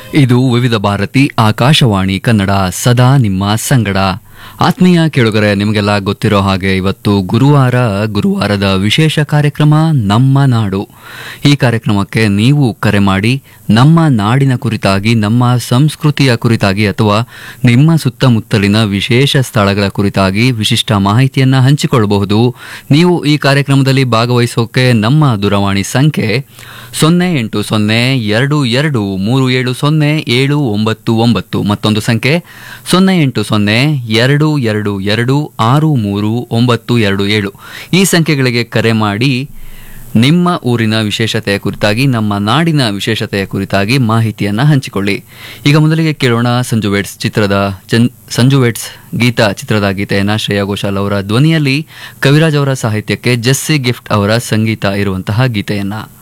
ಇದು ವಿವಿಧ ಭಾರತಿ ಆಕಾಶವಾಣಿ ಕನ್ನಡ ಸದಾ ನಿಮ್ಮ ಸಂಗಡ ಆತ್ಮೀಯ ಕೇಳುಗರೆ ನಿಮಗೆಲ್ಲ ಗೊತ್ತಿರೋ ಹಾಗೆ ಇವತ್ತು ಗುರುವಾರ ಗುರುವಾರದ ವಿಶೇಷ ಕಾರ್ಯಕ್ರಮ ನಮ್ಮ ನಾಡು ಈ ಕಾರ್ಯಕ್ರಮಕ್ಕೆ ನೀವು ಕರೆ ಮಾಡಿ ನಮ್ಮ ನಾಡಿನ ಕುರಿತಾಗಿ ನಮ್ಮ ಸಂಸ್ಕೃತಿಯ ಕುರಿತಾಗಿ ಅಥವಾ ನಿಮ್ಮ ಸುತ್ತಮುತ್ತಲಿನ ವಿಶೇಷ ಸ್ಥಳಗಳ ಕುರಿತಾಗಿ ವಿಶಿಷ್ಟ ಮಾಹಿತಿಯನ್ನ ಹಂಚಿಕೊಳ್ಳಬಹುದು ನೀವು ಈ ಕಾರ್ಯಕ್ರಮದಲ್ಲಿ ಭಾಗವಹಿಸೋಕೆ ನಮ್ಮ ದೂರವಾಣಿ ಸಂಖ್ಯೆ ಸೊನ್ನೆ ಎಂಟು ಸೊನ್ನೆ ಎರಡು ಎರಡು ಮೂರು ಏಳು ಸೊನ್ನೆ ಏಳು ಒಂಬತ್ತು ಒಂಬತ್ತು ಮತ್ತೊಂದು ಸಂಖ್ಯೆ ಸೊನ್ನೆ ಎಂಟು ಸೊನ್ನೆ ಎರಡು ಎರಡು ಎರಡು ಆರು ಮೂರು ಒಂಬತ್ತು ಎರಡು ಏಳು ಈ ಸಂಖ್ಯೆಗಳಿಗೆ ಕರೆ ಮಾಡಿ ನಿಮ್ಮ ಊರಿನ ವಿಶೇಷತೆಯ ಕುರಿತಾಗಿ ನಮ್ಮ ನಾಡಿನ ವಿಶೇಷತೆಯ ಕುರಿತಾಗಿ ಮಾಹಿತಿಯನ್ನ ಹಂಚಿಕೊಳ್ಳಿ ಈಗ ಮೊದಲಿಗೆ ಕೇಳೋಣ ಸಂಜು ವೆಟ್ಸ್ ಚಿತ್ರದ ಚನ್- ಸಂಜು ವೆಟ್ಸ್ ಗೀತಾ ಚಿತ್ರದ ಗೀತೆಯನ್ನ ಶ್ರೇಯಾ ಘೋಷಾಲ್ ಅವರ ಧ್ವನಿಯಲ್ಲಿ ಕವಿರಾಜ್ ಅವರ ಸಾಹಿತ್ಯಕ್ಕೆ ಜೆಸ್ಸಿ ಗಿಫ್ಟ್ ಅವರ ಸಂಗೀತ ಇರುವಂತಹ ಗೀತೆಯನ್ನ